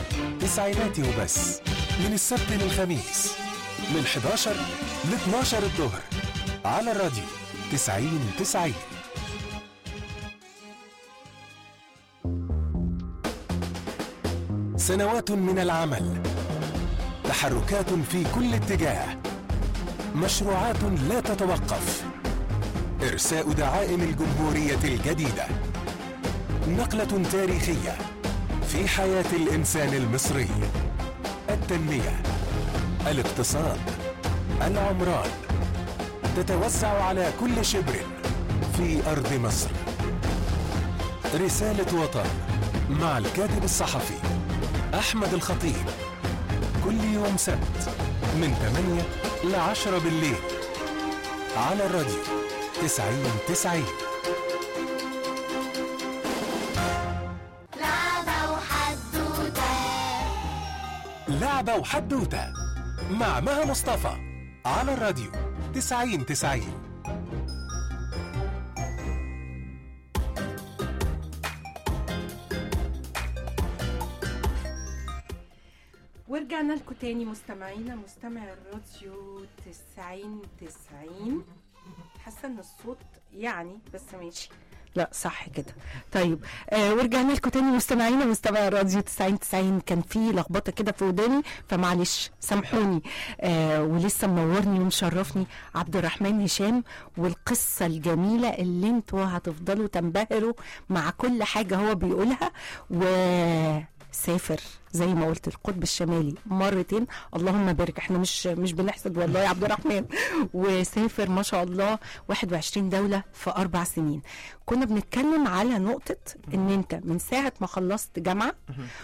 تسعيناتي وبس من السبت للخميس من 11 ل 12 الظهر على الراديو 90 90 سنوات من العمل تحركات في كل اتجاه مشروعات لا تتوقف إرساء دعائم الجمهورية الجديدة نقلة تاريخية في حياة الإنسان المصري التنمية الاقتصاد العمران تتوسع على كل شبر في أرض مصر رسالة وطن مع الكاتب الصحفي أحمد الخطيب كل يوم سبت من 8 ل 10 بالليل على الراديو 90 90 لعبة وحدوتة لعبة وحدوتة مع مها مصطفى على الراديو 90 90 ورجعنا لكم تاني مستمعينا مستمع الراديو 90 90 حاسه ان الصوت يعني بس ماشي لا صح كده طيب آه ورجعنا لكم تاني مستمعينا مستمع الراديو 90 90 كان في لخبطه كده في وداني فمعلش سامحوني آه ولسه منورني ومشرفني عبد الرحمن هشام والقصه الجميله اللي انتوا هتفضلوا تنبهروا مع كل حاجه هو بيقولها و سافر زي ما قلت القطب الشمالي مرتين اللهم بارك احنا مش مش بنحسد والله يا عبد الرحمن وسافر ما شاء الله 21 دولة في أربع سنين كنا بنتكلم على نقطة ان انت من ساعة ما خلصت جامعة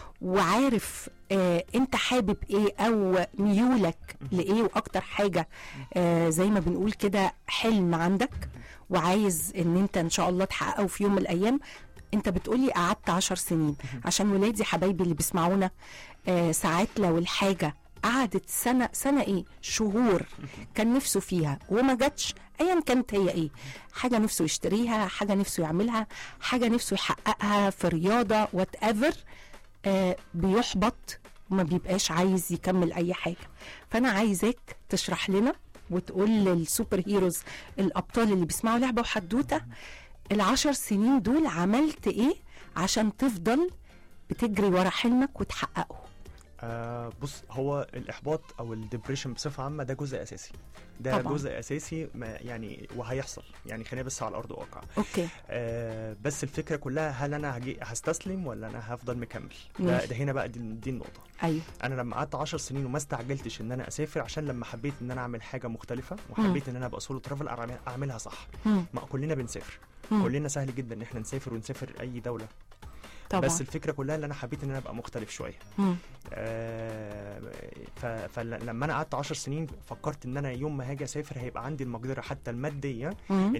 وعارف اه انت حابب ايه او ميولك لايه واكتر حاجة اه زي ما بنقول كده حلم عندك وعايز ان انت ان شاء الله تحققه في يوم من الايام انت بتقولي قعدت عشر سنين عشان ولادي حبايبي اللي بيسمعونا آه ساعات لو الحاجة قعدت سنة سنة ايه شهور كان نفسه فيها وما جاتش ايا كانت هي ايه حاجة نفسه يشتريها حاجة نفسه يعملها حاجة نفسه يحققها في رياضة وات ايفر آه بيحبط وما بيبقاش عايز يكمل اي حاجة فانا عايزاك تشرح لنا وتقول للسوبر هيروز الابطال اللي بيسمعوا لعبة وحدوتة العشر سنين دول عملت ايه عشان تفضل بتجري ورا حلمك وتحققه آه بص هو الاحباط او الدبريشن بصفه عامه ده جزء اساسي ده طبعاً. طبعا. جزء اساسي ما يعني وهيحصل يعني خلينا بس على ارض الواقع اوكي آه بس الفكره كلها هل انا هجي هستسلم ولا انا هفضل مكمل ده, ماشي. ده هنا بقى دي, دي النقطه ايوه انا لما قعدت 10 سنين وما استعجلتش ان انا اسافر عشان لما حبيت ان انا اعمل حاجه مختلفه وحبيت ان انا ابقى سولو ترافل أعمل- اعملها صح مم. ما كلنا بنسافر مم. كلنا سهل جدا ان احنا نسافر ونسافر اي دوله طبعا بس الفكره كلها ان انا حبيت ان انا ابقى مختلف شويه مم. آه، ف- فلما انا قعدت 10 سنين فكرت ان انا يوم ما هاجي اسافر هيبقى عندي المقدره حتى الماديه مم.